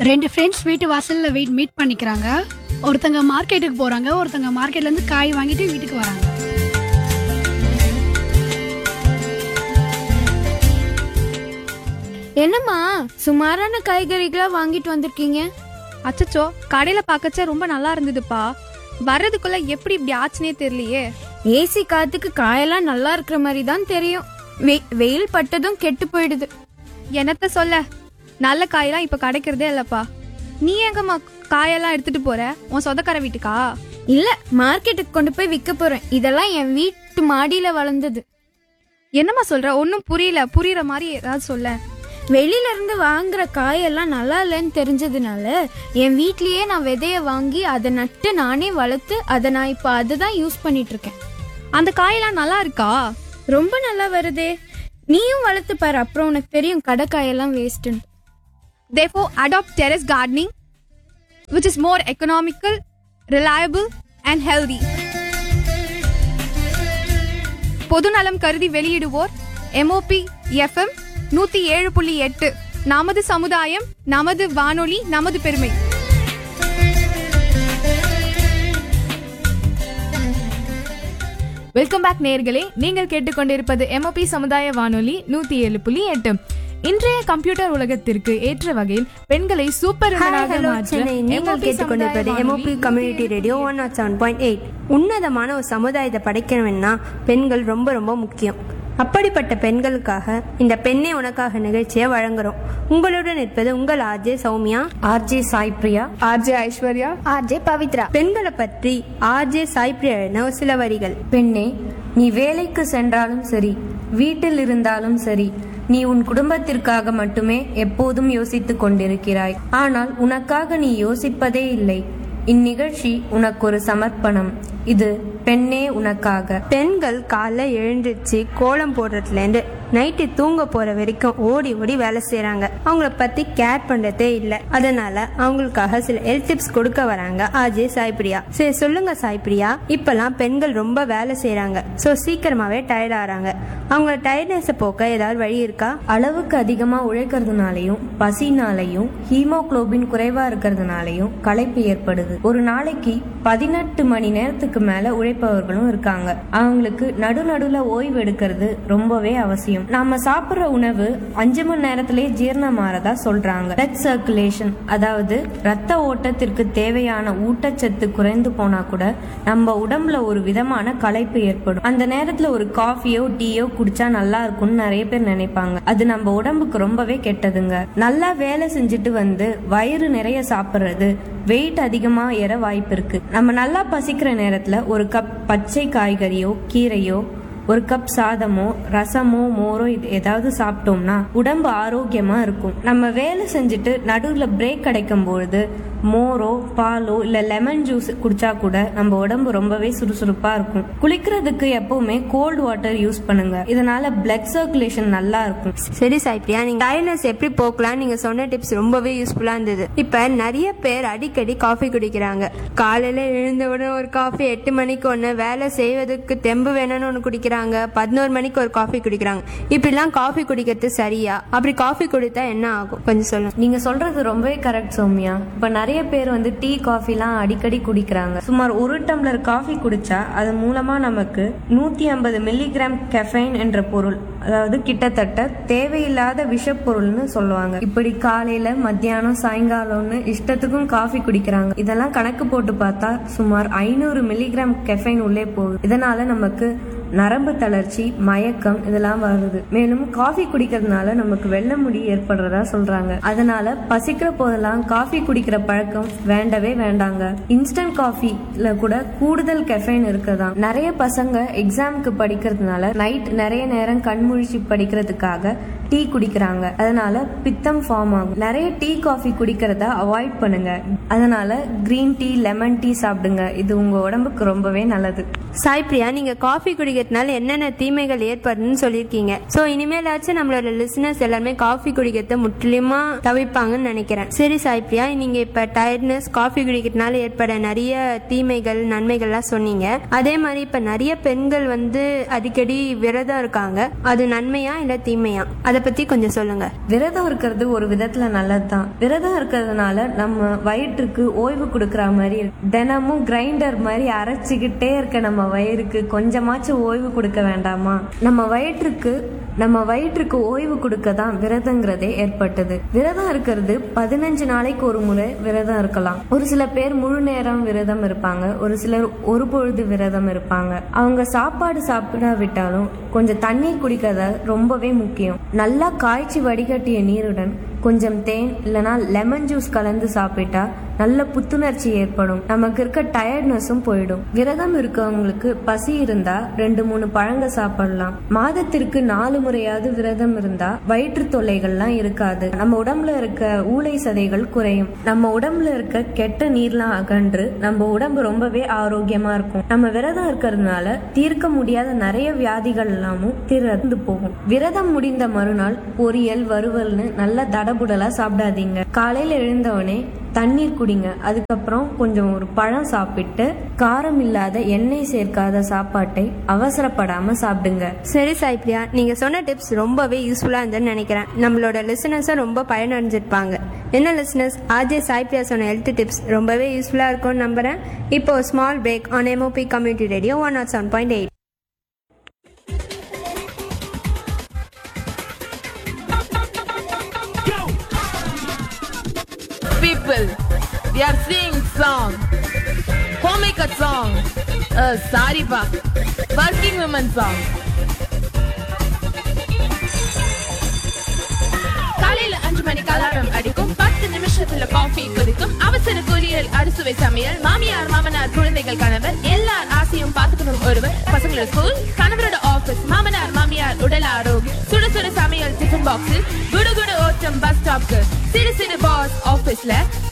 ரெண்டு ஃப்ரெண்ட்ஸ் வீட்டு வாசல்ல வெயிட் மீட் பண்ணிக்கிறாங்க ஒருத்தங்க மார்க்கெட்டுக்கு போறாங்க ஒருத்தங்க மார்க்கெட்ல இருந்து காய் வாங்கிட்டு வீட்டுக்கு வராங்க என்னம்மா சுமாரான காய்கறிகளா வாங்கிட்டு வந்திருக்கீங்க அச்சச்சோ கடையில பார்க்கச்ச ரொம்ப நல்லா இருந்ததுப்பா வர்றதுக்குள்ள எப்படி இப்படி ஆச்சுனே தெரியலையே ஏசி காத்துக்கு காயெல்லாம் நல்லா இருக்கிற மாதிரி தான் தெரியும் வெ- வெயில் பட்டதும் கெட்டு போயிடுது என்னத்த சொல்ல நல்ல காயெல்லாம் இப்ப கிடைக்கிறதே இல்லப்பா நீ எங்கம்மா காயெல்லாம் எடுத்துட்டு போற உன் சொந்தக்கார வீட்டுக்கா இல்ல மார்க்கெட்டுக்கு கொண்டு போய் விற்க போறேன் இதெல்லாம் என் வீட்டு மாடியில வளர்ந்தது என்னம்மா சொல்ற ஒன்னும் புரியல புரியுற மாதிரி ஏதாவது சொல்ல வெளியில இருந்து வாங்குற காயெல்லாம் நல்லா இல்லைன்னு தெரிஞ்சதுனால என் வீட்லயே நான் விதைய வாங்கி அதை நட்டு நானே வளர்த்து அதை நான் இப்போ அதை தான் யூஸ் பண்ணிட்டு இருக்கேன் அந்த காயெல்லாம் நல்லா இருக்கா ரொம்ப நல்லா வருதே நீயும் வளர்த்து பாரு அப்புறம் உனக்கு தெரியும் கடை காயெல்லாம் வேஸ்ட்டுன்னு therefore adopt terrace gardening which is more economical reliable and healthy பொதுநலம் கருதி வெளியிடுவோர் எம்ஓபி எஃப்எம் நூத்தி ஏழு புள்ளி எட்டு நமது சமுதாயம் நமது வானொலி நமது பெருமை வெல்கம் பேக் நேர்களே நீங்கள் கேட்டுக்கொண்டிருப்பது எம்ஓபி சமுதாய வானொலி நூத்தி ஏழு புள்ளி எட்டு இன்றைய கம்ப்யூட்டர் உலகத்திற்கு ஏற்ற வகையில் பெண்களை சூப்பர் ஹாய் விமனாக ஹலோ மாற்ற சென்னை நீங்கள் MOP கேட்டுக்கொண்டிருப்பது சமுதாய எம்ஓபி வானொலி community radio one not seven point eight உன்னதமான ஒரு சமுதாயத்தை படைக்கணும்னா பெண்கள் ரொம்ப ரொம்ப முக்கியம் அப்படிப்பட்ட பெண்களுக்காக இந்த பெண்ணே உனக்காக நிகழ்ச்சியை வழங்குறோம் உங்களுடன் இருப்பது உங்கள் RJ Soumya RJ Sai Priya RJ Aishwarya RJ Pavithra பெண்களை பற்றி ஆர்ஜே சாய்ப்ரியா எழுதின ஒரு சில வரிகள் பெண்ணே நீ வேலைக்கு சென்றாலும் சரி வீட்டில் இருந்தாலும் சரி நீ உன் குடும்பத்திற்காக மட்டுமே எப்போதும் யோசித்துக் கொண்டிருக்கிறாய் ஆனால் உனக்காக நீ யோசிப்பதே இல்லை இந்நிகழ்ச்சி உனக்கு ஒரு சமர்ப்பணம் இது பெண்ணே உனக்காக பெண்கள் காலைல எழுந்திருச்சு கோலம் போடுறதுலேருந்து நைட்டு தூங்க போற வரைக்கும் ஓடி ஓடி வேலை செய்றாங்க அவங்கள பத்தி கேர் பண்றதே இல்லை அதனால அவங்களுக்காக சில ஹெல்த் டிப்ஸ் கொடுக்க வராங்க ஆஜே சாய்பிரியா சரி சொல்லுங்க சாய்பிரியா இப்பெல்லாம் பெண்கள் ரொம்ப வேலை செய்றாங்க ஸோ சீக்கிரமாவே டயர்ட் ஆறாங்க அவங்க டயர்ட்னஸை போக்க ஏதாவது வழி இருக்கா அளவுக்கு அதிகமா உழைக்கிறதுனாலையும் பசினாலையும் ஹீமோகுளோபின் குறைவா இருக்கிறதுனாலையும் களைப்பு ஏற்படுது ஒரு நாளைக்கு பதினெட்டு மணி நேரத்துக்கு மேல உழைப்பவர்களும் இருக்காங்க அவங்களுக்கு நடு நடுல ஓய்வு எடுக்கிறது ரொம்பவே அவசியம் நாம சாப்பிடுற உணவு அஞ்சு மணி நேரத்திலேயே ஜீரணமாறதா சொல்றாங்க பிளட் சர்க்குலேஷன் அதாவது ரத்த ஓட்டத்திற்கு தேவையான ஊட்டச்சத்து குறைந்து போனா கூட நம்ம உடம்புல ஒரு விதமான களைப்பு ஏற்படும் அந்த நேரத்துல ஒரு காஃபியோ டீயோ குடிச்சா நல்லா இருக்கும்னு நிறைய பேர் நினைப்பாங்க அது நம்ம உடம்புக்கு ரொம்பவே கெட்டதுங்க நல்லா வேலை செஞ்சுட்டு வந்து வயிறு நிறைய சாப்பிடுறது வெயிட் அதிகமா ஏற வாய்ப்பு இருக்கு நம்ம நல்லா பசிக்கிற நேரத்துல ஒரு கப் பச்சை காய்கறியோ கீரையோ ஒரு கப் சாதமோ ரசமோ மோரோ இது ஏதாவது சாப்பிட்டோம்னா உடம்பு ஆரோக்கியமா இருக்கும் நம்ம வேலை செஞ்சுட்டு நடுவுல பிரேக் கிடைக்கும் பொழுது மோரோ பாலோ இல்ல லெமன் ஜூஸ் குடிச்சா கூட நம்ம உடம்பு ரொம்பவே சுறுசுறுப்பா இருக்கும் குளிக்கிறதுக்கு எப்பவுமே கோல்டு வாட்டர் யூஸ் பண்ணுங்க இதனால பிளட் சர்க்குலேஷன் நல்லா இருக்கும் சரி சாய்ப்ரியா நீங்க டயர்ட்னஸ் எப்படி போக்கலாம் நீங்க சொன்ன டிப்ஸ் ரொம்பவே யூஸ்ஃபுல்லா இருந்தது இப்ப நிறைய பேர் அடிக்கடி காஃபி குடிக்கிறாங்க காலையில எழுந்த உடனே ஒரு காஃபி எட்டு மணிக்கு ஒன்று வேலை செய்வதற்கு தெம்பு வேணும்னு ஒன்று குடிக்கிறாங்க பதினோரு மணிக்கு ஒரு காஃபி குடிக்கிறாங்க இப்படிலாம் காஃபி குடிக்கிறது சரியா அப்படி காஃபி குடித்தா என்ன ஆகும் கொஞ்சம் சொல்லுங்க நீங்க சொல்றது ரொம்பவே கரெக்ட் சௌமியா இப்ப நிறைய பேர் வந்து டீ காஃபிலாம் அடிக்கடி குடிக்கிறாங்க சுமார் ஒரு டம்ளர் காஃபி குடிச்சா அது மூலமா நமக்கு நூத்தி ஐம்பது மில்லிகிராம் கெஃபைன் என்ற பொருள் அதாவது கிட்டத்தட்ட தேவையில்லாத விஷப்பொருள்னு சொல்லுவாங்க இப்படி காலையில மத்தியானம் சாயங்காலம்னு இஷ்டத்துக்கும் காஃபி குடிக்கிறாங்க இதெல்லாம் கணக்கு போட்டு பார்த்தா சுமார் ஐநூறு மில்லிகிராம் கெஃபைன் உள்ளே போகுது இதனால நமக்கு நரம்பு தளர்ச்சி மயக்கம் இதெல்லாம் வருது மேலும் காஃபி குடிக்கிறதுனால நமக்கு வெள்ளை முடி ஏற்படுறதா சொல்றாங்க அதனால பசிக்கிற போதெல்லாம் காஃபி குடிக்கிற பழக்கம் வேண்டவே வேண்டாங்க இன்ஸ்டன்ட் காஃபில கூட கூடுதல் கெஃபைன் இருக்குதாம் நிறைய பசங்க எக்ஸாமுக்கு படிக்கிறதுனால நைட் நிறைய நேரம் கண்முழிச்சு படிக்கிறதுக்காக டீ குடிக்கிறாங்க அதனால பித்தம் ஃபார்ம் ஆகும் நிறைய டீ காஃபி குடிக்கிறத அவாய்ட் பண்ணுங்க அதனால கிரீன் டீ லெமன் டீ சாப்பிடுங்க இது உங்க உடம்புக்கு ரொம்பவே நல்லது சாய்ப்ரியா நீங்க காஃபி குடிக்கிறதுனால என்னென்ன தீமைகள் ஏற்படுதுன்னு சொல்லியிருக்கீங்க ஸோ இனிமேலாச்சும் நம்மளோட லிசனர்ஸ் எல்லாருமே காஃபி குடிக்கிறத முற்றிலுமா தவிர்ப்பாங்கன்னு நினைக்கிறேன் சரி சாய்ப்ரியா நீங்க இப்ப டயர்ட்னஸ் காஃபி குடிக்கிறதுனால ஏற்பட நிறைய தீமைகள் நன்மைகள்லாம் சொன்னீங்க அதே மாதிரி இப்ப நிறைய பெண்கள் வந்து அடிக்கடி விரதம் இருக்காங்க அது நன்மையா இல்ல தீமையா அதை பத்தி கொஞ்சம் சொல்லுங்க விரதம் இருக்கிறது ஒரு விதத்துல நல்லதுதான் விரதம் இருக்கிறதுனால நம்ம வயிற்றுக்கு ஓய்வு கொடுக்கற மாதிரி இருக்கு. தினமும் கிரைண்டர் மாதிரி அரைச்சிக்கிட்டே இருக்க நம்ம வயிறுக்கு கொஞ்சமாச்சும் ஓய்வு கொடுக்க வேண்டாமா நம்ம வயிற்றுக்கு நம்ம வயிற்றுக்கு ஓய்வு கொடுக்க தான் விரதங்கிறதே ஏற்பட்டது விரதம் இருக்கிறது பதினஞ்சு நாளைக்கு ஒரு முறை விரதம் இருக்கலாம் ஒரு சில பேர் முழு நேரம் விரதம் இருப்பாங்க ஒரு சிலர் ஒரு பொழுது விரதம் இருப்பாங்க அவங்க சாப்பாடு சாப்பிடாவிட்டாலும் கொஞ்சம் தண்ணீர் குடிக்கிறத ரொம்பவே முக்கியம் நல்லா காய்ச்சி வடிகட்டிய நீருடன் கொஞ்சம் தேன் இல்லனா லெமன் ஜூஸ் கலந்து சாப்பிட்டா நல்ல புத்துணர்ச்சி ஏற்படும் நமக்கு இருக்க டயர்ட்னஸும் போயிடும் விரதம் இருக்கவங்களுக்கு பசி இருந்தா ரெண்டு மூணு பழங்க சாப்பிடலாம் மாதத்திற்கு நாலு முறையாவது விரதம் இருந்தா வயிற்று தொல்லைகள்லாம் இருக்காது நம்ம உடம்புல இருக்க ஊளை சதைகள் குறையும் நம்ம உடம்புல இருக்க கெட்ட நீர்லாம் அகன்று நம்ம உடம்பு ரொம்பவே ஆரோக்கியமா இருக்கும் நம்ம விரதம் இருக்கிறதுனால தீர்க்க முடியாத நிறைய வியாதிகள் எல்லாமும் திறந்து போகும் விரதம் முடிந்த மறுநாள் பொரியல் வறுவல்னு நல்ல தடபுடலா சாப்பிடாதீங்க காலையில எழுந்தவனே தண்ணீர் குடிங்க அதுக்கப்புறம் கொஞ்சம் ஒரு பழம் சாப்பிட்டு காரம் இல்லாத எண்ணெய் சேர்க்காத சாப்பாட்டை அவசரப்படாம சாப்பிடுங்க சரி சாய்ப்ரியா நீங்க சொன்ன டிப்ஸ் ரொம்பவே யூஸ்ஃபுல்லா இருந்ததுன்னு நினைக்கிறேன் நம்மளோட லிசனர்ஸும் ரொம்ப பயனடைஞ்சிருப்பாங்க என்ன லிசனர்ஸ் ஆர்ஜே சாய்ப்ரியா சொன்ன ஹெல்த் டிப்ஸ் ரொம்பவே யூஸ்ஃபுல்லா இருக்கும்னு நம்புறேன் இப்போ small break on MOP community radio one not seven point eight people. We are singing song. Homemaker song. Uh, sorry pa. Working women song. காலையில அஞ்சு மணிக்கு அலாரம் அடிக்கும் பத்து நிமிஷத்துல காஃபி கொதிக்கும் அவசர பொரியல் அறுசுவை சமையல் மாமியார் மாமனார் குழந்தைகள் கணவர் எல்லார் ஆசையும் பார்த்துக்கணும் ஒருவர் பசங்களோட ஸ்கூல் கணவரோட ஆபீஸ் மாமனார் மாமியார் உடல் ஆரோக்கியம் சுட சுட சமையல் டிஃபன் பாக்ஸில் குடு குடு ஓட்டம் பஸ் ஸ்டாப்க்கு சிறு சிறு பாஸ் ஆபீஸ்ல